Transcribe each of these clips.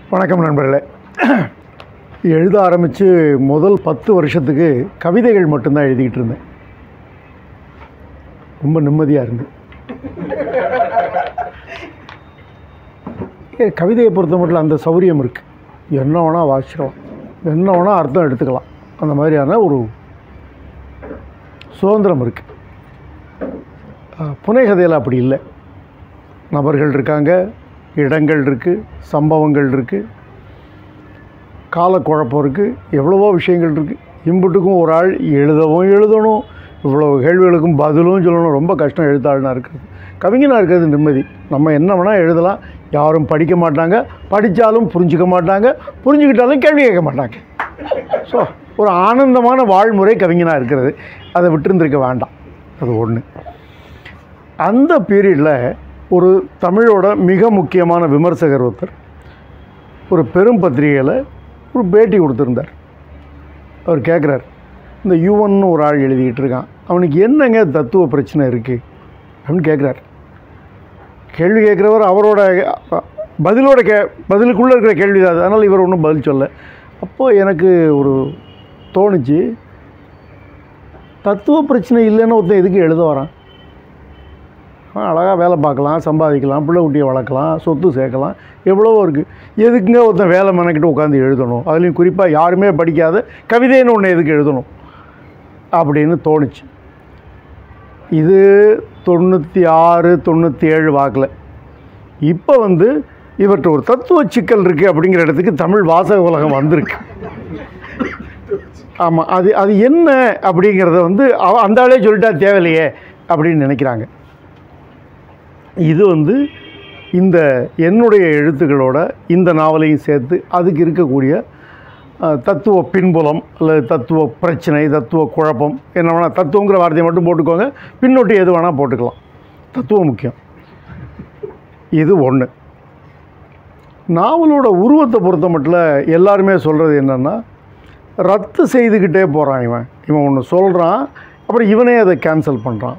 வணக்கம் நண்பர்களே எழுத ஆரம்பித்து முதல் பத்து வருஷத்துக்கு கவிதைகள் மட்டும்தான் எழுதிக்கிட்டு இருந்தேன் ரொம்ப நிம்மதியாக இருந்து ஏ, கவிதையை பொறுத்த மட்டும் அந்த சௌரியம் இருக்குது என்ன வேணால் வாசிக்கலாம் என்ன வேணால் அர்த்தம் எடுத்துக்கலாம் அந்த மாதிரியான ஒரு சுதந்திரம் இருக்குது புனைகதையில் அப்படி இல்லை நபர்கள் இருக்காங்க இடங்கள் இருக்குது சம்பவங்கள் இருக்குது காலக்குழப்பம் இருக்குது எவ்வளவோ விஷயங்கள் இருக்குது இம்புட்டுக்கும் ஒரு ஆள் எழுதவும் எழுதணும் இவ்வளோ கேள்விகளுக்கும் பதிலும் சொல்லணும் ரொம்ப கஷ்டம் எழுத்தாளனாக இருக்கிறது கவிஞனாக இருக்கிறது நிம்மதி நம்ம என்ன வேணால் எழுதலாம் யாரும் படிக்க மாட்டாங்க படித்தாலும் புரிஞ்சுக்க மாட்டாங்க புரிஞ்சுக்கிட்டாலும் கேள்வி கேட்க மாட்டாங்க ஸோ ஒரு ஆனந்தமான வாழ்முறை கவிஞனாக இருக்கிறது அதை விட்டுருந்துருக்க வேண்டாம் அது ஒன்று அந்த பீரியடில் ஒரு தமிழோட மிக முக்கியமான விமர்சகர் ஒருத்தர் ஒரு பெரும் பத்திரிகையில் ஒரு பேட்டி கொடுத்துருந்தார் அவர் கேட்குறார் இந்த யுவன்னு ஒரு ஆள் எழுதிக்கிட்டு இருக்கான் அவனுக்கு என்னங்க தத்துவ பிரச்சனை இருக்குது அப்படின்னு கேட்குறார் கேள்வி கேட்குறவர் அவரோட அ, பதிலோட கே பதிலுக்குள்ளே இருக்கிற கேள்வி தான் அது. அதனால் இவர் ஒன்றும் பதில் சொல்ல அப்போது எனக்கு ஒரு தோணுச்சு தத்துவ பிரச்சனை இல்லைன்னு ஒருத்தன் எதுக்கு எழுத வரான் அழகாக வேலை பார்க்கலாம் சம்பாதிக்கலாம் பிள்ளை குட்டியை வளர்க்கலாம் சொத்து சேர்க்கலாம் எவ்வளவோ இருக்குது எதுக்குங்க ஒருத்தன் வேலை மெனக்கிட்டு உட்காந்து எழுதணும் அதுலேயும் குறிப்பாக யாருமே படிக்காத கவிதைன்னு ஒன்று எதுக்கு எழுதணும் அப்படின்னு தோணுச்சு இது தொண்ணூற்றி ஆறு தொண்ணூற்றி ஏழு வாக்கில் இப்போ வந்து இவர்கிட்ட ஒரு தத்துவ சிக்கல் இருக்குது அப்படிங்கிற இடத்துக்கு தமிழ் வாசக உலகம் வந்திருக்கு ஆமாம் அது அது என்ன அப்படிங்கிறத வந்து அவ அந்த ஆளே சொல்லிட்டா தேவையில்லையே அப்படின்னு நினைக்கிறாங்க இது வந்து இந்த என்னுடைய எழுத்துக்களோட இந்த நாவலையும் சேர்த்து அதுக்கு இருக்கக்கூடிய அஹ், தத்துவ பின்புலம் அல்லது தத்துவ பிரச்சனை தத்துவ குழப்பம் என்ன வேணால் தத்துவங்கிற வார்த்தையை மட்டும் போட்டுக்கோங்க பின்னொட்டி எது வேணால் போட்டுக்கலாம் தத்துவம் முக்கியம் இது ஒன்று நாவலோட உருவத்தை பொறுத்த மட்டும் எல்லாருமே சொல்கிறது என்னென்னா ரத்து செய்துக்கிட்டே போகிறான் இவன் இவன் ஒன்று சொல்கிறான் அப்புறம் இவனே அதை கேன்சல் பண்ணுறான்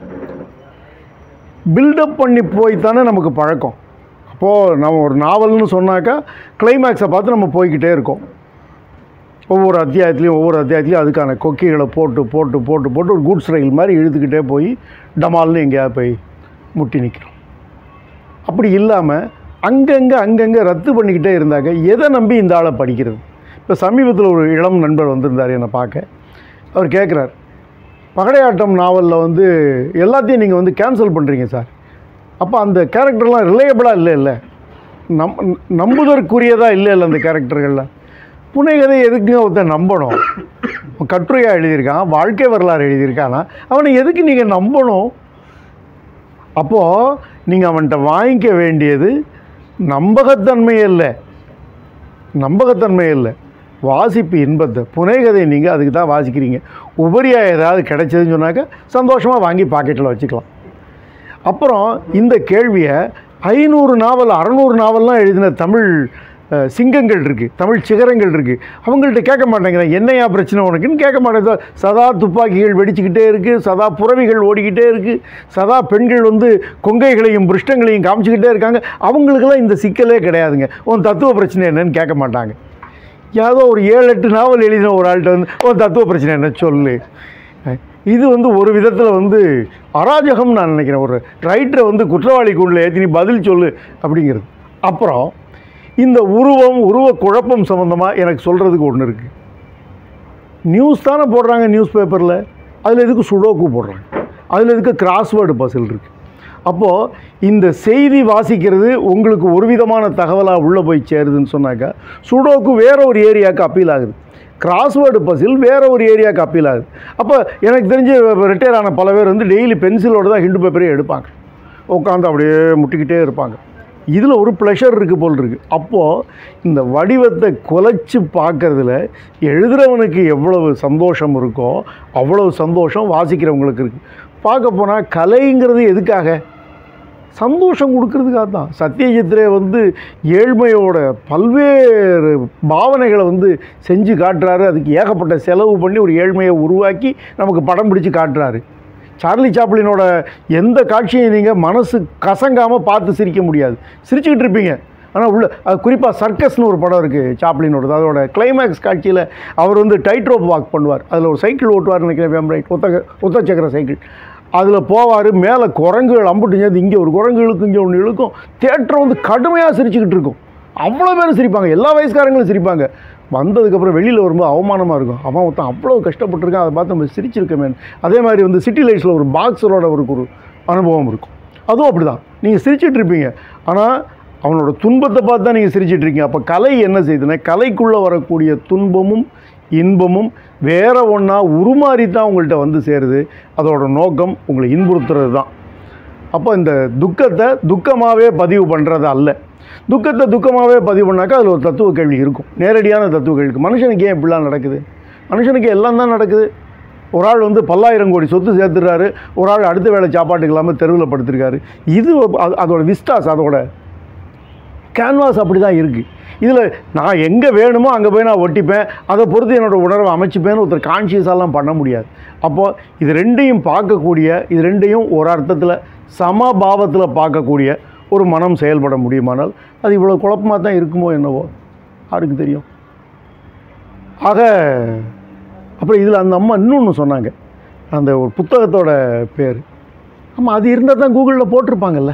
பில்டப் பண்ணி போய் தானே நமக்கு பழக்கம் அப்போது நம்ம ஒரு நாவல்னு சொன்னாக்கா கிளைமேக்ஸை பார்த்து நம்ம போய்க்கிட்டே இருக்கோம் ஒவ்வொரு அத்தியாயத்துலேயும் ஒவ்வொரு அத்தியாயத்துலேயும் அதுக்கான கொக்கிகளை போட்டு போட்டு போட்டு போட்டு ஒரு கூட்ஸ் ரயில் மாதிரி இழுத்துக்கிட்டே போய் டமால்னு எங்கேயாவது போய் முட்டி நிற்கிறோம் அப்படி இல்லாமல் அங்கங்கே அங்கங்கே ரத்து பண்ணிக்கிட்டே இருந்தாக்க எதை நம்பி இந்த ஆளை படிக்கிறது இப்போ சமீபத்தில் ஒரு இளம் நண்பர் வந்திருந்தார் என்னை பார்க்க அவர் கேட்குறார் பகடையாட்டம் நாவலில் வந்து எல்லாத்தையும் நீங்கள் வந்து கேன்சல் பண்ணுறீங்க சார் அப்போ அந்த கேரக்டர்லாம் ரிலேயபிளாக இல்லை இல்லை நம் நம்புதற்குரியதாக இல்லை இல்லை அந்த கேரக்டர்களில் புனைகதை எதுக்குங்க ஒருத்தன் நம்பணும் அவன் கட்டுரையாக எழுதியிருக்கான் வாழ்க்கை வரலாறு எழுதியிருக்கானா அவனை எதுக்கு நீங்கள் நம்பணும் அப்போது நீங்கள் அவன்கிட்ட வாங்கிக்க வேண்டியது நம்பகத்தன்மை இல்லை நம்பகத்தன்மை இல்லை வாசிப்பு இன்பத்தை புனைகதை நீங்கள் அதுக்கு தான் வாசிக்கிறீங்க உபரியாக ஏதாவது கிடைச்சதுன்னு சொன்னாக்க சந்தோஷமாக வாங்கி பாக்கெட்டில் வச்சுக்கலாம் அப்புறம் இந்த கேள்வியை ஐநூறு நாவல் அறநூறு நாவல்லாம் எழுதின தமிழ் அஹ், சிங்கங்கள் இருக்குது தமிழ் சிகரங்கள் இருக்குது அவங்கள்ட்ட கேட்க மாட்டேங்கிறேன் என்னையா பிரச்சனை உனக்குன்னு கேட்க மாட்டேங்குது சதா துப்பாக்கிகள் வெடிச்சுக்கிட்டே இருக்குது சதா புறவிகள் ஓடிக்கிட்டே இருக்குது சதா பெண்கள் வந்து கொங்கைகளையும் பிருஷ்டங்களையும் காமிச்சிக்கிட்டே இருக்காங்க அவங்களுக்கெல்லாம் இந்த சிக்கலே கிடையாதுங்க உன் தத்துவ பிரச்சனை என்னன்னு கேட்க மாட்டாங்க ஏதோ ஒரு ஏழு எட்டு நாவல் எழுதின ஒரு ஆள்கிட்ட வந்து உன் தத்துவ பிரச்சனை என்ன சொல்லு இது வந்து ஒரு விதத்தில் வந்து அராஜகம் நான் நினைக்கிறேன் ஒரு ரைட்டரை வந்து குற்றவாளி கூண்டில் ஏற்றி நீ பதில் சொல்லு அப்படிங்கிறது அப்புறம் இந்த உருவம் உருவ குழப்பம் சம்மந்தமாக எனக்கு சொல்கிறதுக்கு ஒன்று இருக்குது நியூஸ் தானே போடுறாங்க நியூஸ் பேப்பரில் அதில் எதுக்கு சுடோக்கு போடுறாங்க அதில் எதுக்கு கிராஸ்வேர்டு பசில் இருக்குது அப்போது இந்த செய்தி வாசிக்கிறது உங்களுக்கு ஒரு விதமான தகவலாக உள்ளே போய் சேருதுன்னு சொன்னாக்கா சுடோக்கு வேற ஒரு ஏரியாவுக்கு அப்பீல் ஆகுது கிராஸ்வேர்டு பசில் வேற ஒரு ஏரியாவுக்கு அப்பீல் ஆகுது அப்போ எனக்கு தெரிஞ்சு ரிட்டையர் ஆன பல பேர் வந்து டெய்லி பென்சிலோடு தான் ஹிண்டு பேப்பரே எடுப்பாங்க உட்காந்து அப்படியே முட்டிக்கிட்டே இருப்பாங்க இதில் ஒரு ப்ளஷர் இருக்குது போல் இருக்குது அப்போது இந்த வடிவத்தை குலைச்சி பார்க்கறதுல எழுதுகிறவனுக்கு எவ்வளவு சந்தோஷம் இருக்கோ அவ்வளவு சந்தோஷம் வாசிக்கிறவங்களுக்கு இருக்குது பார்க்க போனால் கலைங்கிறது எதுக்காக சந்தோஷம் கொடுக்கறதுக்காக தான் சத்யஜித்ரே வந்து ஏழ்மையோட பல்வேறு பாவனைகளை வந்து செஞ்சு காட்டுறாரு அதுக்கு ஏகப்பட்ட செலவு பண்ணி ஒரு ஏழ்மையை உருவாக்கி நமக்கு படம் பிடிச்சு காட்டுறாரு சார்லி சாப்ளினோட எந்த காட்சியை நீங்கள் மனசு கசங்காமல் பார்த்து சிரிக்க முடியாது சிரிச்சுக்கிட்டு இருப்பீங்க ஆனால் உள்ள அது குறிப்பாக சர்க்கஸ்னு ஒரு படம் இருக்குது சாப்ளினோடது அதோட கிளைமேக்ஸ் காட்சியில் அவர் வந்து டைட் ரோப் வாக் பண்ணுவார் அதில் ஒரு சைக்கிள் ஓட்டுவார் நினைக்கிறேன் வெம்ரைட் ஒத்த ஒத்த சக்கர சைக்கிள் அதில் போவார் மேலே குரங்குகள் அம்புட்டு சேர்ந்து இங்கே ஒரு குரங்கு இழுக்கும் இங்கே ஒன்று இழுக்கும் தேட்டர் வந்து கடுமையாக சிரிச்சுக்கிட்டு இருக்கும் அவ்வளோ பேரும் சிரிப்பாங்க எல்லா வயசுக்காரங்களும் சிரிப்பாங்க வந்ததுக்கப்புறம் வெளியில் வரும்போது அவமானமாக இருக்கும் அவன் ஒருத்தன் அவ்வளோ கஷ்டப்பட்டிருக்கான் அதை பார்த்து நம்ம சிரிச்சிருக்கமே அதே மாதிரி வந்து சிட்டி லைட்ஸில் ஒரு பாக்ஸரோட ஒரு ஒரு அனுபவம் இருக்கும் அதுவும் அப்படி தான் நீங்கள் சிரிச்சிட்டு இருப்பீங்க ஆனால் அவனோட துன்பத்தை பார்த்து தான் நீங்கள் சிரிச்சிட்டு இருக்கீங்க அப்போ கலை என்ன செய்யுதுன்னா கலைக்குள்ளே வரக்கூடிய துன்பமும் இன்பமும் வேற ஒன்றா உருமாறி தான் உங்கள்கிட்ட வந்து சேருது அதோட நோக்கம் உங்களை இன்புறுத்துறது தான் அப்போ இந்த துக்கத்தை துக்கமாகவே பதிவு பண்ணுறது அல்ல துக்கத்தை துக்கமாகவே பதிவு பண்ணாக்கா அதில் ஒரு தத்துவ கேள்வி இருக்கும் நேரடியான தத்துவ கேள்வி இருக்கும் மனுஷனுக்கு ஏன் இப்படிலாம் நடக்குது மனுஷனுக்கு எல்லாம் தான் நடக்குது ஒரு ஆள் வந்து பல்லாயிரம் கோடி சொத்து சேர்த்துறாரு ஒரு ஆள் அடுத்த வேளை சாப்பாட்டுக்கு இல்லாமல் தெருவில் படுத்திருக்காரு இது அது- அதோட விஸ்டாஸ் அதோட கேன்வாஸ் அப்படி தான் இருக்குது இதில் நான் எங்கே வேணுமோ அங்கே போய் நான் ஒட்டிப்பேன் அதை பொறுத்து என்னோடய உணர்வை அமைச்சிப்பேன்னு ஒருத்தர் கான்ஷியஸாலாம் பண்ண முடியாது அப்போது இது ரெண்டையும் பார்க்கக்கூடிய இது ரெண்டையும் ஒரு அர்த்தத்தில் சமபாவத்தில் பார்க்கக்கூடிய ஒரு மனம் செயல்பட முடியுமானால் அது இவ்வளோ குழப்பமாக தான் இருக்குமோ என்னவோ யாருக்கு தெரியும் ஆக அப்புறம் இதில் அந்த அம்மா இன்னொன்று சொன்னாங்க அந்த ஒரு புத்தகத்தோட பேர் ஆமாம் அது இருந்தால் தான் கூகுளில் போட்டிருப்பாங்கல்ல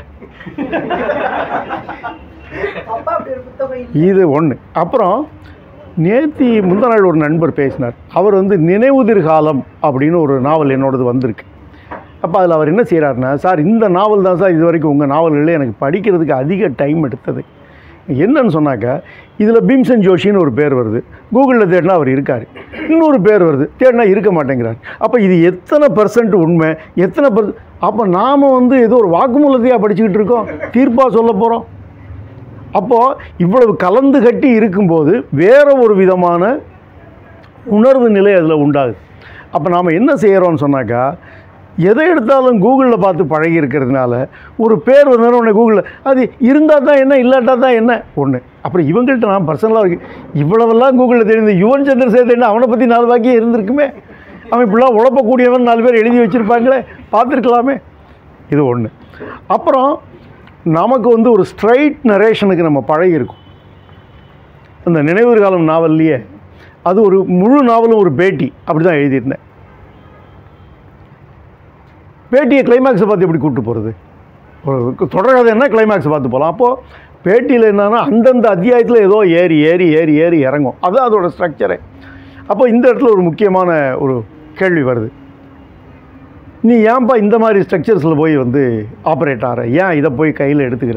அப்பா அப்படி ஒரு புத்தகம் இல்லை. இது ஒன்று அப்புறம் நேத்தி முந்தா நாள் ஒரு நண்பர் பேசினார் அவர் வந்து நினைவுதிர் காலம் அப்படின்னு ஒரு நாவல் என்னோடது வந்திருக்கு அப்போ அதில் அவர் என்ன செய்கிறாருன்னா சார் இந்த நாவல் தான் சார் இது வரைக்கும் உங்கள் நாவல்களே எனக்கு படிக்கிறதுக்கு அதிக டைம் எடுத்தது என்னன்னு சொன்னாக்கா இதில் பீம்சன் ஜோஷின்னு ஒரு பேர் வருது கூகுளில் தேடினா அவர் இருக்கார் இன்னொரு பேர் வருது தேடினா இருக்க மாட்டேங்கிறார் அப்போ இது எத்தனை பர்சன்ட் உண்மை எத்தனை பர் அப்போ நாம் வந்து ஏதோ ஒரு வாக்குமூலத்தையாக படிச்சுக்கிட்டு இருக்கோம் தீர்ப்பாக சொல்ல போகிறோம் அப்போது இவ்வளவு கலந்து கட்டி இருக்கும்போது வேற ஒரு விதமான உணர்வு நிலை அதில் உண்டாகுது அப்போ நாம் என்ன செய்கிறோம்னு சொன்னாக்கா எதை எடுத்தாலும் கூகுளில் பார்த்து பழகி இருக்கிறதுனால ஒரு பேர் வந்தாலும் உடனே கூகுளில் அது இருந்தால் தான் என்ன இல்லாட்டா தான் என்ன ஒன்று அப்புறம் இவங்கள்ட்ட நான் பர்சனலாக இருக்கு இவ்வளவெல்லாம் கூகுளில் தெரியுது யுவன் சந்திரசேகர் என்ன அவனை பற்றி நாலு வாக்கியம் இருந்திருக்குமே அவன் இப்படிலாம் உழப்பக்கூடியவன் நாலு பேர் எழுதி வச்சுருப்பாங்களே பார்த்துருக்கலாமே இது ஒன்று அப்புறம் நமக்கு வந்து ஒரு ஸ்ட்ரைட் நரேஷனுக்கு நம்ம பழகியிருக்கோம் அந்த நினைவு காலம் நாவல்லையே அது ஒரு முழு நாவலும் ஒரு பேட்டி அப்படி தான் எழுதியிருந்தேன் பேட்டியை கிளைமேக்ஸை பார்த்து எப்படி கூப்பிட்டு போகிறது ஒரு தொடர்கதை என்ன கிளைமேக்ஸை பார்த்து போகலாம் அப்போது பேட்டியில் என்னன்னா அந்தந்த அத்தியாயத்தில் ஏதோ ஏறி ஏறி ஏறி ஏறி இறங்கும் அதுதான் அதோட ஸ்ட்ரக்சரே அப்போ இந்த இடத்துல ஒரு முக்கியமான ஒரு கேள்வி வருது நீ ஏன்பா இந்த மாதிரி ஸ்ட்ரக்சர்ஸில் போய் வந்து ஆப்ரேட் ஆகிற ஏன் இதை போய் கையில் எடுத்துக்கிற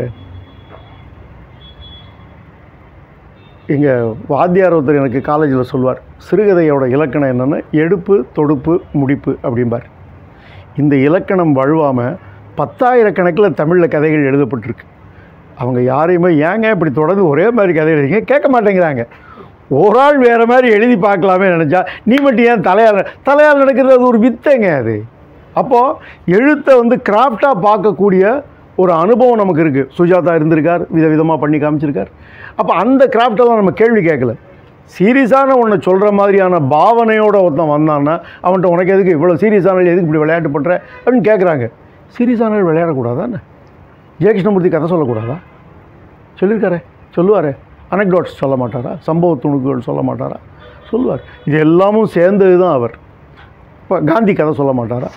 எங்கள் வாத்தியார் ஒருத்தர் எனக்கு காலேஜில் சொல்வார் சிறுகதையோட இலக்கணம் என்னென்னா எடுப்பு தொடுப்பு முடிப்பு அப்படிம்பார் இந்த இலக்கணம் வழுவாமல் பத்தாயிரக்கணக்கில் தமிழில் கதைகள் எழுதப்பட்டிருக்கு அவங்க யாரையுமே ஏங்க இப்படி தொடர்ந்து ஒரே மாதிரி கதை எழுதிங்க கேட்க மாட்டேங்கிறாங்க ஒரு ஆள் வேறு மாதிரி எழுதி பார்க்கலாமே நினச்சா நீ மட்டும் ஏன் தலையால் தலையால் நடக்கிறது அது ஒரு வித்தைங்க அது அப்போது எழுத்தை வந்து கிராஃப்டாக பார்க்கக்கூடிய ஒரு அனுபவம் நமக்கு இருக்குது சுஜாதா இருந்திருக்கார் விதவிதமாக பண்ணி காமிச்சிருக்கார் அப்போ அந்த கிராஃப்டெல்லாம் நம்ம கேள்வி கேட்கல சீரியஸான ஒன்று சொல்கிற மாதிரியான பாவனையோட ஒருத்தன் வந்தான்னா அவன்கிட்ட உனக்கு எதுக்கு இவ்வளோ சீரியஸான எதுக்கு இப்படி விளையாட்டு பண்ணுற அப்படின்னு கேட்குறாங்க சீரியஸான விளையாடக்கூடாதானே ஜெயகிருஷ்ணமூர்த்தி கதை சொல்லக்கூடாதா சொல்லியிருக்காரே சொல்லுவாரே அனக்டோட்ஸ் சொல்ல மாட்டாரா சம்பவ துணுக்குகள் சொல்ல மாட்டாரா சொல்லுவார் இது எல்லாமும் சேர்ந்தது தான் அவர் இப்போ காந்தி கதை சொல்ல மாட்டாரா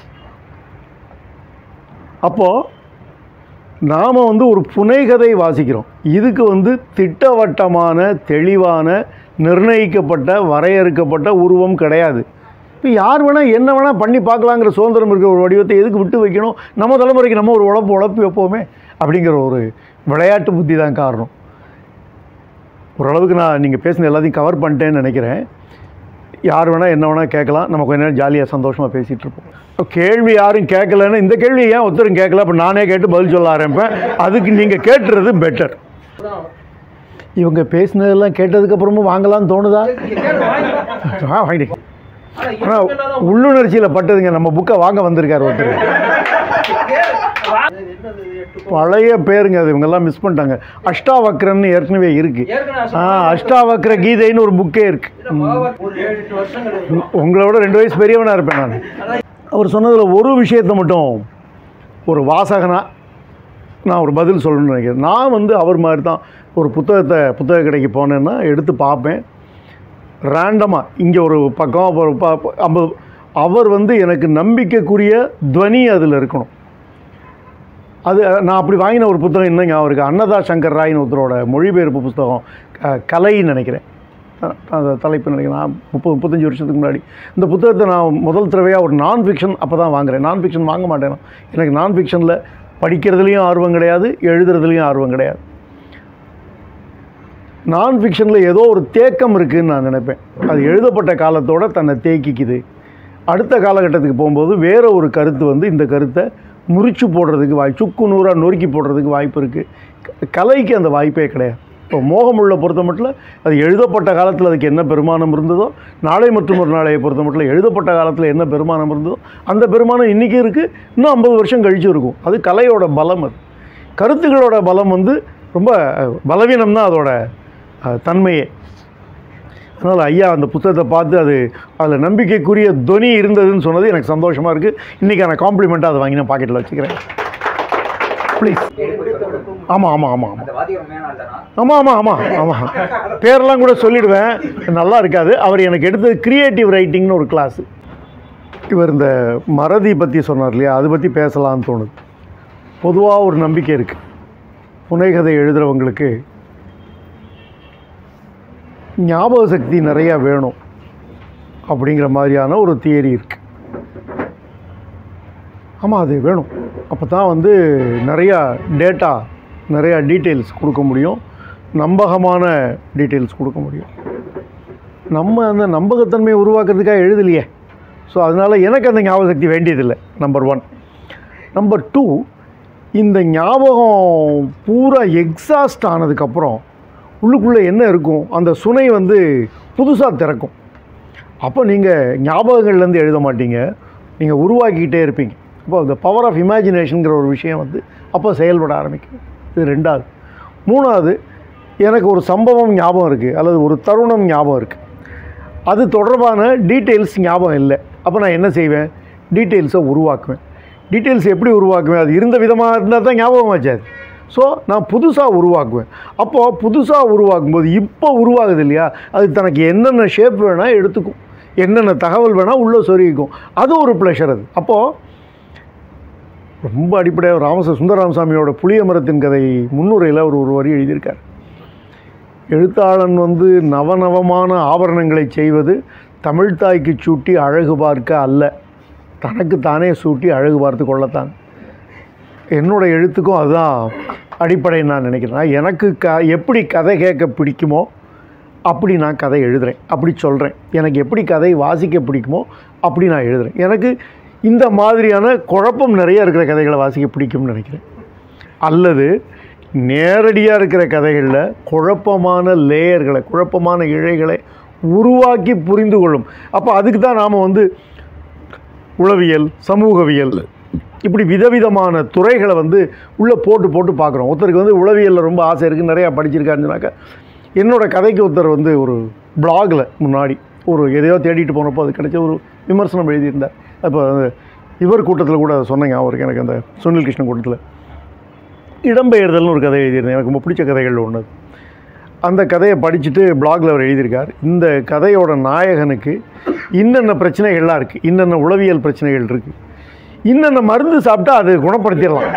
அப்போது நாம் வந்து ஒரு புனைகதை வாசிக்கிறோம் இதுக்கு வந்து திட்டவட்டமான தெளிவான நிர்ணயிக்கப்பட்ட வரையறுக்கப்பட்ட உருவம் கிடையாது இப்போ யார் வேணால் என்ன வேணால் பண்ணி பார்க்கலாங்கிற சுதந்திரம் இருக்கிற ஒரு வடிவத்தை எதுக்கு விட்டு வைக்கணும் நம்ம தலைமுறைக்கு நம்ம ஒரு உழப்பு உழப்பி வைப்போமே அப்படிங்கிற ஒரு விளையாட்டு புத்தி தான் காரணம் ஓரளவுக்கு நான் நீங்கள் பேசின எல்லாத்தையும் கவர் பண்ணிட்டேன்னு நினைக்கிறேன் யார் வேணால் என்ன வேணால் கேட்கலாம் நம்ம கொஞ்ச நேரம் ஜாலியாக சந்தோஷமாக பேசிகிட்டு இருப்போம் இப்போ கேள்வி யாரும் கேட்கலன்னு இந்த கேள்வி ஏன் ஒருத்தரும் கேட்கல அப்போ நானே கேட்டு பதில் சொல்ல ஆரம்பிப்பேன் அதுக்கு நீங்கள் கேட்டுறது பெட்டர் இவங்க பேசினதெல்லாம் கேட்டதுக்கப்புறமும் வாங்கலாம்னு தோணுதா ஆ வாங்கிடு ஆனால் உள்ளுணர்ச்சியில் பட்டதுங்க நம்ம புக்கை வாங்க வந்திருக்காரு ஒருத்தர் பழைய பேருங்க அது இவங்கெல்லாம் மிஸ் பண்ணிட்டாங்க அஷ்டாவக்ரன்னு ஏற்கனவே இருக்குது ஆ அஷ்டாவக்ர கீதைன்னு ஒரு புக்கே இருக்குது ஒரு ஏழு எட்டு வருஷங்கள் இருக்கும். உங்களை விட ரெண்டு வயசு பெரியவனாக இருப்பேன் நான் அவர் சொன்னதில் ஒரு விஷயத்தை மட்டும் ஒரு வாசகனா நான் ஒரு பதில் சொல்லணும்னு நினைக்கிறேன் நான் வந்து அவர் மாதிரி தான் ஒரு புத்தகத்தை புத்தக கடைக்கு போனேன்னா எடுத்து பார்ப்பேன் ரேண்டமாக இங்கே ஒரு பக்கம் ஒரு ப ப- ஐம்பது அவர் வந்து எனக்கு நம்பிக்கைக்குரிய துவனி அதில் இருக்கணும் அது நான் அப்படி வாங்கின ஒரு புத்தகம் இன்னும் ஞாபகம் இருக்குது அன்னதா சங்கர் ராயின்னு ஒருத்தரோட மொழிபெயர்ப்பு புஸ்தகம் க- கலைன்னு நினைக்கிறேன் அஹ் அந்த தலைப்பு நினைக்கிறேன் நான் முப்பது முப்பத்தஞ்சு வருஷத்துக்கு முன்னாடி இந்த புத்தகத்தை நான் முதல் தடவையாக ஒரு நான் ஃபிக்ஷன் அப்போ தான் வாங்குறேன் நான் ஃபிக்ஷன் வாங்க மாட்டேன் நான். எனக்கு நான் ஃபிக்ஷனில் படிக்கிறதுலையும் ஆர்வம் கிடையாது எழுதுறதுலையும் ஆர்வம் கிடையாது நான் ஃபிக்ஷனில் ஏதோ ஒரு தேக்கம் இருக்குதுன்னு நான் நினைப்பேன் அது எழுதப்பட்ட காலத்தோட தன்னை தேக்கிக்குது அடுத்த காலகட்டத்துக்கு போகும்போது வேற ஒரு கருத்து வந்து இந்த கருத்தை முறிச்சு போடுறதுக்கு வாய் சுக்கு நூறாக நொறுக்கி போடுறதுக்கு வாய்ப்பு இருக்குது கலைக்கு அந்த வாய்ப்பே கிடையாது இப்போ மோகமுள்ள பொறுத்த மட்டும் அது எழுதப்பட்ட காலத்தில் அதுக்கு என்ன பெருமானம் இருந்ததோ நாளை மற்றும் ஒரு நாளையை பொறுத்த மட்டும் எழுதப்பட்ட காலத்தில் என்ன பெருமானம் இருந்ததோ அந்த பெருமானம் இன்றைக்கி இருக்குது இன்னும் ஐம்பது வருஷம் கழிச்சு இருக்கும் அது கலையோட பலம் அது கருத்துக்களோட பலம் வந்து ரொம்ப அஹ், பலவீனம் தான் அதோட அஹ், தன்மையே அதனால் ஐயா அந்த புத்தகத்தை பார்த்து அது அதில் நம்பிக்கைக்குரிய துவனி இருந்ததுன்னு சொன்னது எனக்கு சந்தோஷமாக இருக்குது இன்றைக்கான காம்ப்ளிமெண்ட்டாக அதை வாங்கி நான் பாக்கெட்டில் வச்சுக்கிறேன் ப்ளீஸ் ஆமாம் ஆமாம் ஆமாம் ஆமாம் அந்த வாத்தியம் மேனாள் தானா ஆமாம் ஆமாம் ஆமாம் ஆமாம் பேரெல்லாம் கூட சொல்லிடுவேன் நல்லா இருக்காது அவர் எனக்கு எடுத்தது கிரியேட்டிவ் ரைட்டிங்னு ஒரு கிளாஸு இவர் இந்த மறதி பற்றி சொன்னார் இல்லையா அதை பற்றி பேசலாம்னு தோணுது பொதுவாக ஒரு நம்பிக்கை இருக்குது புனைகதை எழுதுகிறவங்களுக்கு ஞாபக சக்தி நிறையா வேணும் அப்படிங்கிற மாதிரியான ஒரு தியரி இருக்குது ஆமாம் அது வேணும் அப்போ தான் வந்து நிறையா டேட்டா நிறையா டீட்டெயில்ஸ் கொடுக்க முடியும் நம்பகமான டீட்டெயில்ஸ் கொடுக்க முடியும் நம்ம அந்த நம்பகத்தன்மையை உருவாக்குறதுக்காக எழுதலையே ஸோ அதனால் எனக்கு அந்த ஞாபக சக்தி வேண்டியதில்லை நம்பர் ஒன் நம்பர் டூ இந்த ஞாபகம் பூரா எக்ஸாஸ்ட் ஆனதுக்கப்புறம் உள்ளுக்குள்ளே என்ன இருக்கும் அந்த சுனை வந்து புதுசாக திறக்கும் அப்போ நீங்கள் ஞாபகங்கள்லேருந்து எழுத மாட்டீங்க நீங்கள் உருவாக்கிக்கிட்டே இருப்பீங்க அப்போ இந்த பவர் ஆஃப் இமேஜினேஷனுங்கிற ஒரு விஷயம் வந்து அப்போ செயல்பட ஆரம்பிக்கும் இது ரெண்டாவது மூணாவது எனக்கு ஒரு சம்பவம் ஞாபகம் இருக்குது அல்லது ஒரு தருணம் ஞாபகம் இருக்குது அது தொடர்பான டீட்டெயில்ஸ் ஞாபகம் இல்லை அப்போ நான் என்ன செய்வேன் டீட்டெயில்ஸை உருவாக்குவேன் டீட்டெயில்ஸ் எப்படி உருவாக்குவேன் அது இருந்த விதமாக இருந்தால் தான் ஞாபகம் வச்சாது ஸோ நான் புதுசாக உருவாக்குவேன் அப்போது புதுசாக உருவாக்கும்போது இப்போ உருவாகுது இல்லையா அது தனக்கு என்னென்ன ஷேப் வேணால் எடுத்துக்கும் என்னென்ன தகவல் வேணால் உள்ளே சொருகிக்கும் அது ஒரு ப்ளஷர் அது அப்போது ரொம்ப அடிப்படையாக ராமச சுந்தரராமசாமியோட புளிய மரத்தின் கதை முன்னுரையில் அவர் ஒரு வரி எழுதியிருக்கார் எழுத்தாளன் வந்து நவநவமான ஆபரணங்களை செய்வது தமிழ்த்தாய்க்கு சூட்டி அழகு பார்க்க அல்ல தனக்கு தானே சூட்டி அழகு பார்த்து கொள்ளத்தான் என்னோட எழுத்துக்கும் அதுதான் அடிப்படை நான் நினைக்கிறேன் எனக்கு க எப்படி கதை கேட்க பிடிக்குமோ அப்படி நான் கதை எழுதுகிறேன் அப்படி சொல்கிறேன் எனக்கு எப்படி கதை வாசிக்க பிடிக்குமோ அப்படி நான் எழுதுகிறேன் எனக்கு இந்த மாதிரியான குழப்பம் நிறைய இருக்கிற கதைகளை வாசிக்க பிடிக்கும்னு நினைக்கிறேன் அல்லது நேரடியாக இருக்கிற கதைகளில் குழப்பமான லேயர்களை குழப்பமான இழைகளை உருவாக்கி புரிந்து கொள்ளும் அப்போ அதுக்கு தான் நாம் வந்து உளவியல் சமூகவியல் இப்படி விதவிதமான துறைகளை வந்து உள்ளே போட்டு போட்டு பார்க்குறோம் ஒருத்தருக்கு வந்து உளவியலில் ரொம்ப ஆசை இருக்குது நிறையா படிச்சிருக்காருன்னாக்கா என்னோட கதைக்கு ஒருத்தர் வந்து ஒரு பிளாகில் முன்னாடி ஒரு எதையோ தேடிட்டு போனப்போ அது கிடைச்ச ஒரு விமர்சனம் எழுதியிருந்தார் அப்போ இவர் கூட்டத்தில் கூட சொன்னேங்க அவருக்கு எனக்கு அந்த சுனில் கிருஷ்ணன் கூட்டத்தில் இடம்பெயர்தல்னு ஒரு கதை எழுதியிருந்தேன் எனக்கு ரொம்ப பிடிச்ச கதைகள் ஒன்று அது. அந்த கதையை படிச்சுட்டு பிளாகில் அவர் எழுதியிருக்கார் இந்த கதையோட நாயகனுக்கு இன்னென்ன பிரச்சனைகள்லாம் இருக்குது இன்னென்ன உளவியல் பிரச்சனைகள் இருக்குது இன்னென்ன மருந்து சாப்பிட்டா அது குணப்படுத்திடலாம்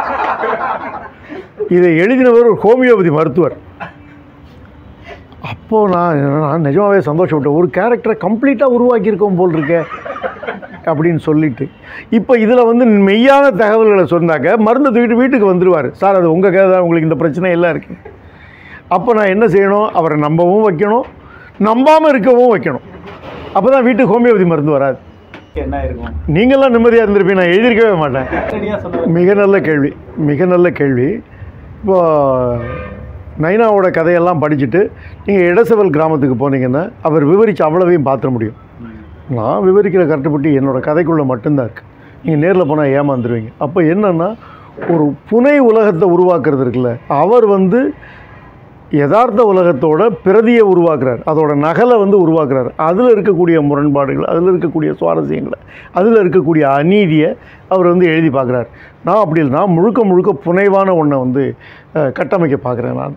இதை எழுதினவர் ஒரு ஹோமியோபதி மருத்துவர் அப்போது நான் நான் நிஜமாவே சந்தோஷப்பட்டேன் ஒரு கேரக்டரை கம்ப்ளீட்டாக உருவாக்கியிருக்கோம் போல் இருக்கே அப்படின்னு சொல்லிட்டு இப்போ இதில் வந்து மெய்யான தகவல்களை சொன்னாக்க மருந்து தூக்கிட்டு வீட்டுக்கு வந்துடுவார் சார் அது உங்கள் கதை தான் உங்களுக்கு இந்த பிரச்சனை எல்லாம் இருக்குது அப்போ நான் என்ன செய்யணும் அவரை நம்பவும் வைக்கணும் நம்பாமல் இருக்கவும் வைக்கணும் அப்போ தான் வீட்டுக்கு ஹோமியோபதி மருந்து வராது என்ன இருக்கும் நீங்கள்லாம் நிம்மதியாக இருந்திருப்பீங்க நான் எழுதியிருக்கவே மாட்டேன் நேரடியாக சொல்லுங்க மிக நல்ல கேள்வி மிக நல்ல கேள்வி இப்போ நைனாவோட கதையெல்லாம் படிச்சுட்டு நீங்கள் இடசவல் கிராமத்துக்கு போனீங்கன்னா அவர் விவரித்து அவ்வளவையும் பார்த்துட முடியும் நான் விவரிக்கிற கரெக்டுபட்டி என்னோட கதைக்குள்ளே மட்டும்தான் இருக்குது நீங்கள் நேரில் போனால் ஏமாந்துருவீங்க அப்போ என்னென்னா ஒரு புனை உலகத்தை உருவாக்குறது இருக்குல்ல அவர் வந்து யதார்த்த உலகத்தோட பிரதியை உருவாக்குறார் அதோட நகலை வந்து உருவாக்குறார் அதில் இருக்கக்கூடிய முரண்பாடுகள் அதில் இருக்கக்கூடிய சுவாரஸ்யங்களை அதில் இருக்கக்கூடிய அநீதியை அவர் வந்து எழுதி பார்க்குறார் நான் அப்படி இல்லை நான் முழுக்க முழுக்க புனைவான ஒன்றை வந்து அஹ், கட்டமைக்க பார்க்குறேன் நான்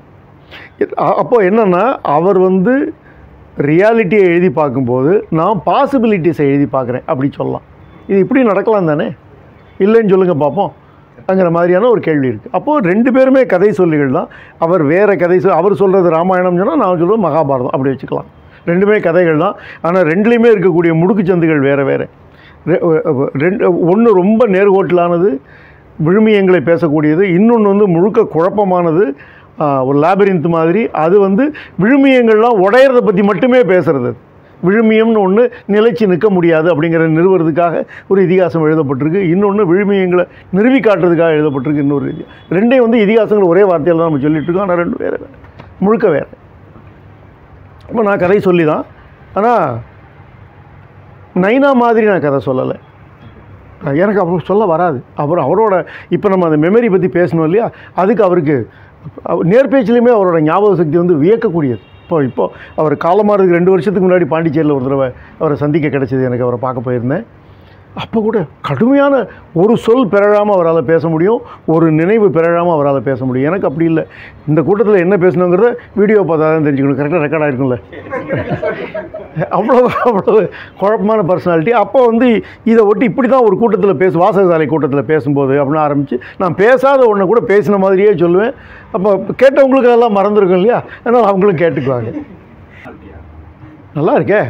அ- அப்போ என்னென்னா அவர் வந்து ரியாலிட்டியை எழுதி பார்க்கும்போது நான் பாசிபிலிட்டிஸை எழுதி பார்க்குறேன் அப்படி சொல்லலாம் இது இப்படி நடக்கலாம் தானே இல்லைன்னு சொல்லுங்கள் பார்ப்போம் அங்கிற மாதிரியான ஒரு கேள்வி இருக்குது அப்போது ரெண்டு பேருமே கதை சொல்லிகள் தான் அவர் வேறு கதை சொல் அவர் சொல்கிறது ராமாயணம் சொன்னால் நான் சொல்கிறது மகாபாரதம் அப்படி வச்சுக்கலாம் ரெண்டுமே கதைகள் தான் ஆனால் ரெண்டுலேயுமே இருக்கக்கூடிய முடுக்குச்சந்துகள் வேறு வேறு ரெண்டு ஒன்று ரொம்ப நேர்கோட்டிலானது விழுமியங்களை பேசக்கூடியது இன்னொன்று வந்து முழுக்க குழப்பமானது ஆ, ஒரு லேபரிந்த் மாதிரி அது வந்து விழுமியங்கள்லாம் உடையிறத பற்றி மட்டுமே பேசுறது அது. விழுமியம்னு ஒன்று நிலைச்சு நிற்க முடியாது அப்படிங்கிறத நிறுவுறதுக்காக ஒரு இதிகாசம் எழுதப்பட்டிருக்கு இன்னொன்று விழுமியங்களை நிறுவி காட்டுறதுக்காக எழுதப்பட்டிருக்கு இன்னொரு இது ரெண்டையும் வந்து இதிகாசங்கள் ஒரே வார்த்தையில் தான் நம்ம சொல்லிட்டு இருக்கோம் ஆனால் ரெண்டு வேறு வேறு முழுக்க வேறு இப்போ நான் கதை சொல்லி தான் ஆனால் நைனா மாதிரி நான் கதை சொல்லலை எனக்கு அப்புறம் சொல்ல வராது அப்புறம் அவரோட இப்போ நம்ம அந்த மெமரி பற்றி பேசணும் இல்லையா அதுக்கு அவருக்கு அவர் நேர்பேச்சிலையுமே அவரோட ஞாபக சக்தி வந்து வியக்கக்கூடியது இப்போ இப்போ அவர் காலமாறதுக்கு ரெண்டு வருஷத்துக்கு முன்னாடி பாண்டிச்சேரியில் ஒரு தடவை அவரை சந்திக்க கிடைச்சது எனக்கு அவரை பார்க்க போயிருந்தேன் அப்போ கூட கடுமையான ஒரு சொல் பிறழாமல் அவரால் பேச முடியும் ஒரு நினைவு பிறழாமல் அவரால் பேச முடியும் எனக்கு அப்படி இல்லை இந்த கூட்டத்தில் என்ன பேசணுங்கிறத வீடியோ பார்த்தா தான் தெரிஞ்சுக்கணும் கரெக்டாக ரெக்கார்ட் ஆகிருக்கும்ல அவ்வளோ அவ்வளோ குழப்பமான பர்சனாலிட்டி அப்போ வந்து இதை ஒட்டி இப்படி தான் ஒரு கூட்டத்தில் பேசு வாசகசாலை கூட்டத்தில் பேசும்போது அப்படின்னு ஆரம்பித்து நான் பேசாத ஒன்றை கூட பேசின மாதிரியே சொல்லுவேன் அப்போ கேட்டவங்களுக்கு அதெல்லாம் மறந்துருக்கும் இல்லையா அதனால் அவங்களும் கேட்டுக்குவாங்க நல்லா இருக்கே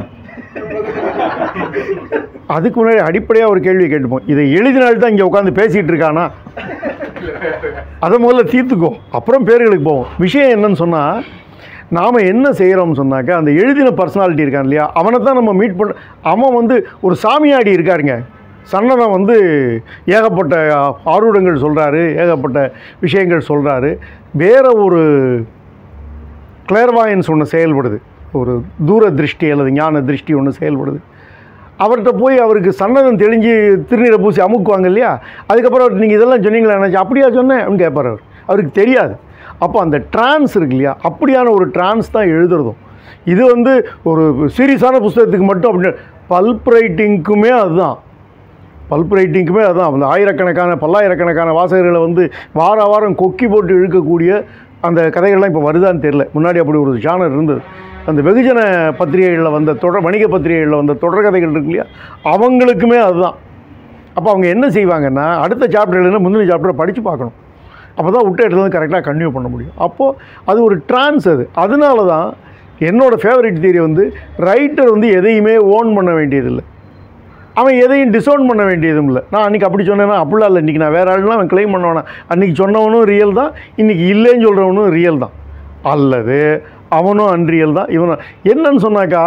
அதுக்கு முன்னாடி அடிப்படையாக ஒரு கேள்வி கேட்டுப்போம் இதை எழுதினால்தான் தான் இங்கே உட்காந்து பேசிகிட்டு இருக்கானா அதை முதல்ல தீர்த்துக்கோ அப்புறம் பேர்களுக்கு போவோம் விஷயம் என்னன்னு சொன்னால் நாம் என்ன செய்கிறோம்னு சொன்னாக்கா அந்த எழுதின பர்சனாலிட்டி இருக்கான் இல்லையா அவனை தான் நம்ம மீட் பண்ண அவன் வந்து ஒரு சாமியாடி இருக்காருங்க சன்னதம் வந்து ஏகப்பட்ட ஆரூடங்கள் சொல்கிறாரு ஏகப்பட்ட விஷயங்கள் சொல்கிறாரு வேற ஒரு கிளேர்வாயன்ஸ் ஒன்று செயல்படுது ஒரு தூர திருஷ்டி அல்லது ஞான திருஷ்டி ஒன்று செயல்படுது அவர்கிட்ட போய் அவருக்கு சன்னதம் தெளிஞ்சு திருநீரை பூசி அமுக்குவாங்க இல்லையா அதுக்கப்புறம் நீங்கள் இதெல்லாம் சொன்னீங்களா நினச்சி அப்படியா சொன்னேன் அப்படின்னு கேட்பார் அவர் அவருக்கு தெரியாது அப்போ அந்த ட்ரான்ஸ் இருக்கு இல்லையா அப்படியான ஒரு ட்ரான்ஸ் தான் எழுதுறதும் இது வந்து ஒரு சீரியஸான புஸ்தகத்துக்கு மட்டும் அப்படின்னு பல்ப் ரைட்டிங்க்குமே அதுதான் பல்ப் ரைட்டிங்க்குமே அதுதான் அந்த ஆயிரக்கணக்கான பல்லாயிரக்கணக்கான வாசகர்களை வந்து வார வாரம் கொக்கி போட்டு இழுக்கக்கூடிய அந்த கதைகள்லாம் இப்போ வருதான்னு தெரில முன்னாடி அப்படி ஒரு ஜானர் இருந்தது அந்த வெகுஜன பத்திரிகைகளில் வந்த தொடர் வணிக பத்திரிகைகளில் வந்த தொடர் கதைகள் இருக்கு இல்லையா அவங்களுக்குமே அதுதான் அப்போ அவங்க என்ன செய்வாங்கன்னா அடுத்த சாப்டர் எழுதுனா முந்தின சாப்டரை படித்து பார்க்கணும் அப்போ தான் விட்ட இடத்துல வந்து கரெக்டாக கன்டினியூ பண்ண முடியும் அப்போது அது ஒரு ட்ரான்ஸ் அது அதனால தான் என்னோடய ஃபேவரட் தியரி வந்து ரைட்டர் வந்து எதையுமே ஓன் பண்ண வேண்டியதில்லை அவன் எதையும் டிசோன் பண்ண வேண்டியதும் இல்லை நான் அன்றைக்கி அப்படி சொன்னேன்னா அப்படிலாம் இல்லை இன்றைக்கி நான் வேறு ஆளுலாம் அவன் க்ளைம் பண்ணுவானா அன்றைக்கி சொன்னவனும் ரியல் தான் இன்றைக்கி இல்லைன்னு சொல்கிறவனும் ரியல் தான் அல்லது அவனும் அன்ரியல் தான் இவனும் என்னன்னு சொன்னாக்கா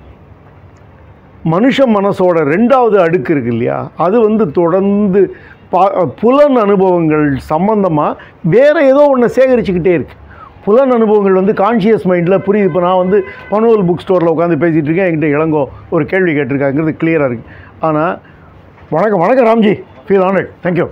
மனுஷ மனசோட ரெண்டாவது அடுக்கு இருக்கு இல்லையா அது வந்து தொடர்ந்து பா புலன் அனுபவங்கள் சம்மந்தமாக வேறு ஏதோ ஒன்று சேகரிச்சுக்கிட்டே இருக்கு புலன் அனுபவங்கள் வந்து கான்ஷியஸ் மைண்டில் புரியுது இப்போ நான் வந்து பனுவல் புக் ஸ்டோரில் உட்காந்து பேசிகிட்டு இருக்கேன் என்கிட்ட இளங்கோ ஒரு கேள்வி கேட்டிருக்காங்கிறது கிளியராக இருக்குது ஆனால் வணக்கம் வணக்கம் ராம்ஜி ஃபீல் ஆனட் தேங்க்யூ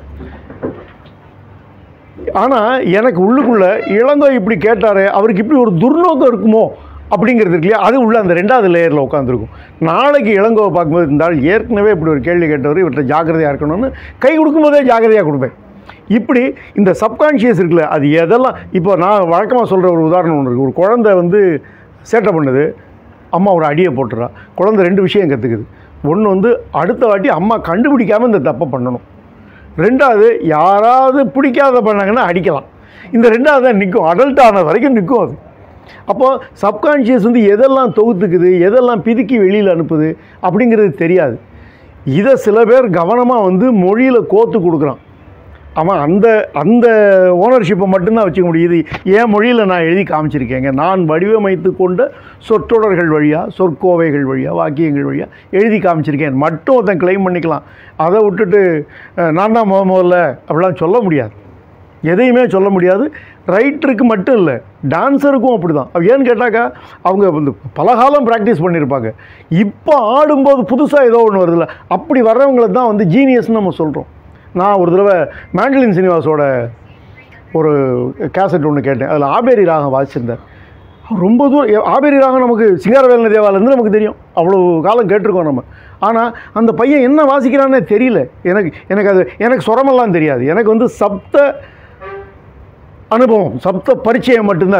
ஆனால் எனக்கு உள்ளுக்குள்ளே இளங்கோ இப்படி கேட்டாரே அவருக்கு இப்படி ஒரு துர்நோக்கம் இருக்குமோ அப்படிங்கிறது இருக்கு இல்லையா அது உள்ள அந்த ரெண்டாவது லேயரில் உட்காந்துருக்கும் நாளைக்கு இளங்கோவை பார்க்கும்போது இந்த ஆள் ஏற்கனவே இப்படி ஒரு கேள்வி கேட்டவர் இவர்கிட்ட ஜாக்கிரதையாக இருக்கணும்னு கை கொடுக்கும்போதே ஜாக்கிரதையாக கொடுப்பேன் இப்படி இந்த சப்கான்ஷியஸ் இருக்குல்ல அது எதெல்லாம் இப்போ நான் வழக்கமாக சொல்கிற ஒரு உதாரணம் ஒன்று இருக்குது ஒரு குழந்தை வந்து சேட்டை பண்ணுது அம்மா ஒரு அடியை போட்டுறா குழந்தை ரெண்டு விஷயம் கற்றுக்குது ஒன்று வந்து அடுத்த வாட்டி அம்மா கண்டுபிடிக்காமல் இந்த தப்பை பண்ணணும் ரெண்டாவது யாராவது பிடிக்காத பண்ணாங்கன்னா அடிக்கலாம் இந்த ரெண்டாவது தான் நிற்கும் அடல்ட் ஆன வரைக்கும் நிற்கும் அது அப்போது சப்கான்ஷியஸ் வந்து எதெல்லாம் தொகுத்துக்குது எதெல்லாம் பிதுக்கி வெளியில் அனுப்புது அப்படிங்கிறது தெரியாது இதை சில பேர் கவனமாக வந்து மொழியில் கோத்து கொடுக்குறான் அவன் அந்த அந்த ஓனர்ஷிப்பை மட்டும்தான் வச்சுக்க முடியுது என் மொழியில் நான் எழுதி காமிச்சிருக்கேங்க நான் வடிவமைத்து கொண்ட சொற்றொடர்கள் வழியாக சொற்கோவைகள் வழியாக வாக்கியங்கள் வழியாக எழுதி காமிச்சிருக்கேன் மட்டும் ஒருத்தன் கிளைம் பண்ணிக்கலாம் அதை விட்டுட்டு அஹ், நான் தான் முத முதல்ல அப்படிலாம் சொல்ல முடியாது எதையுமே சொல்ல முடியாது ரைட்டருக்கு மட்டும் இல்லை டான்ஸருக்கும் அப்படி தான் ஏன்னு கேட்டாக்கா அவங்க வந்து பலகாலம் ப்ராக்டிஸ் பண்ணியிருப்பாங்க இப்போ ஆடும்போது புதுசாக ஏதோ ஒன்று வருதுல்ல அப்படி வர்றவங்கள தான் வந்து ஜீனியஸ்னு நம்ம சொல்கிறோம் நான் ஒரு தடவை மேண்டலின் சீனிவாஸோட ஒரு கேசட் ஒன்று கேட்டேன் அதில் ஆபேரி ராகம் வாசிச்சிருந்தார் அவர் ரொம்ப தூரம் எ- ஆபேரி ராகம் நமக்கு சிங்காரவேலன தேவாலேருந்து நமக்கு தெரியும் அவ்வளோ காலம் கேட்டிருக்கோம் நம்ம ஆனால் அந்த பையன் என்ன வாசிக்கிறான்னே தெரியல எனக்கு எனக்கு அது எனக்கு சுரமெல்லாம் தெரியாது எனக்கு வந்து சப்த அனுபவம் சப்த பரிச்சயம் மட்டும்தான் இருக்குது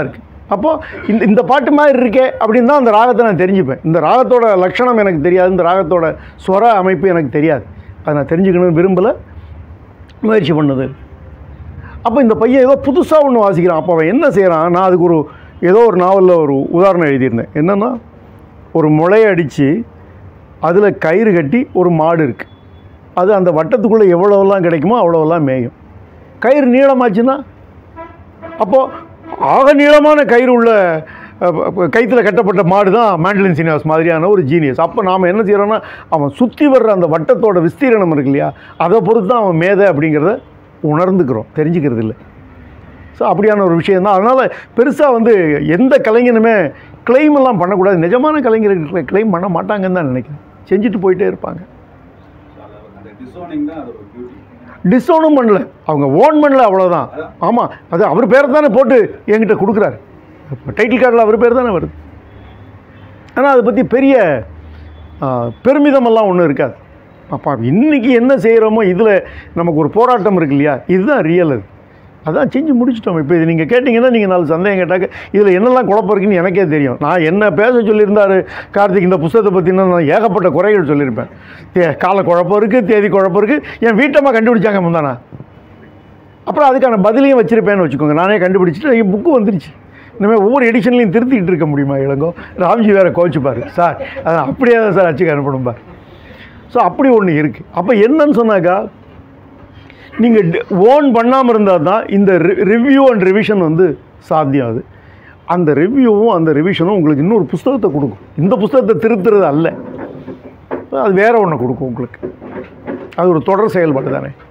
அப்போது இந்த இந்த பாட்டு மாதிரி இருக்கே அப்படின்னு தான் அந்த ராகத்தை நான் தெரிஞ்சுப்பேன் இந்த ராகத்தோட லட்சணம் எனக்கு தெரியாது இந்த ராகத்தோட ஸ்வர அமைப்பு எனக்கு தெரியாது அதை நான் தெரிஞ்சுக்கணும்னு விரும்பலை முயற்சி பண்ணது அப்போ இந்த பையன் ஏதோ புதுசாக ஒன்று வாசிக்கிறான் அப்போ அவன் என்ன செய்கிறான் நான் அதுக்கு ஒரு ஏதோ ஒரு நாவலில் ஒரு உதாரணம் எழுதியிருந்தேன் என்னென்னா ஒரு முளையை அடித்து அதில் கயிறு கட்டி ஒரு மாடு இருக்குது அது அந்த வட்டத்துக்குள்ளே எவ்வளோவெல்லாம் கிடைக்குமோ அவ்வளோவெல்லாம் மேயும் கயிறு நீளமாச்சுன்னா அப்போது ஆக நீளமான கயிறு உள்ள கைத்தில் கட்டப்பட்ட மாடு தான் மேண்டலின் சீனிவாஸ் மாதிரியான ஒரு ஜீனியஸ் அப்போ நாம் என்ன செய்கிறோன்னா அவன் சுற்றி வர்ற அந்த வட்டத்தோட விஸ்தீரணம் இருக்கு இல்லையா அதை பொறுத்து தான் அவன் மேதை அப்படிங்கிறத உணர்ந்துக்கிறோம் தெரிஞ்சுக்கிறது இல்லை ஸோ அப்படியான ஒரு விஷயம் தான் அதனால் பெருசாக வந்து எந்த கலைஞனுமே claim எல்லாம் பண்ணக்கூடாது நிஜமான கலைஞர்கள் கிளைம் பண்ண மாட்டாங்கன்னு தான் நினைக்கிறேன் செஞ்சுட்டு போயிட்டே இருப்பாங்க அந்த டிசோனிங் தான் அது ஒரு பியூட்டி டிஸ்கவுண்டும் பண்ணல அவங்க ஓன் பண்ணல அவ்வளோதான் ஆமாம் அது அவர் பேரை தானே போட்டு என்கிட்ட கொடுக்குறாரு டைட்டில் கார்டில் அவர் பேர் தானே வருது ஆனால் அதை பற்றி பெரிய ஆ, பெருமிதமெல்லாம் ஒன்றும் இருக்காது அப்பா இன்றைக்கி என்ன செய்கிறோமோ இதில் நமக்கு ஒரு போராட்டம் இருக்கு இல்லையா இதுதான் ரியல் அது அதான் செஞ்சு முடிச்சிட்டோம் இப்போ இது நீங்கள் கேட்டிங்கன்னா நீங்கள் நாலு சந்தேகம் கேட்டாக்க இதில் என்னெல்லாம் குழப்பம் இருக்குன்னு எனக்கே தெரியும் நான் என்ன பேச சொல்லியிருந்தாரு கார்த்திக் இந்த புஸ்தகத்தை பற்றினா நான் ஏகப்பட்ட குறைகள் சொல்லியிருப்பேன் தே கால குழப்பம் இருக்குது தேதி குழப்பம் இருக்குது என் வீட்டம்மா கண்டுபிடிச்சாங்க முந்தானா அப்புறம் அதுக்கான பதிலையும் வச்சுருப்பேன்னு வச்சுக்கோங்க நானே கண்டுபிடிச்சிட்டு என் புக்கு வந்துருச்சு இனிமேல் ஒவ்வொரு எடிஷன்லையும் திருத்திக்கிட்டு இருக்க முடியுமா இளங்கோ ராம்ஜி வேறு கோச்சுப்பார் சார் அதான் அப்படியே தான் சார் அச்சுக்கு அனுப்பணும்பார் ஸோ அப்படி ஒன்று இருக்குது அப்போ என்னன்னு சொன்னாக்கா நீங்கள் ஓன் பண்ணாமல் இருந்தால் தான் இந்த ரிவ்யூ அண்ட் ரிவிஷன் வந்து சாத்தியம் அது அந்த ரிவ்யூவும் அந்த ரிவிஷனும் உங்களுக்கு இன்னொரு புஸ்தகத்தை கொடுக்கும் இந்த புஸ்தகத்தை திருத்துறது அல்ல அது வேற ஒன்று கொடுக்கும் உங்களுக்கு அது ஒரு தொடர் செயல்பாடு தானே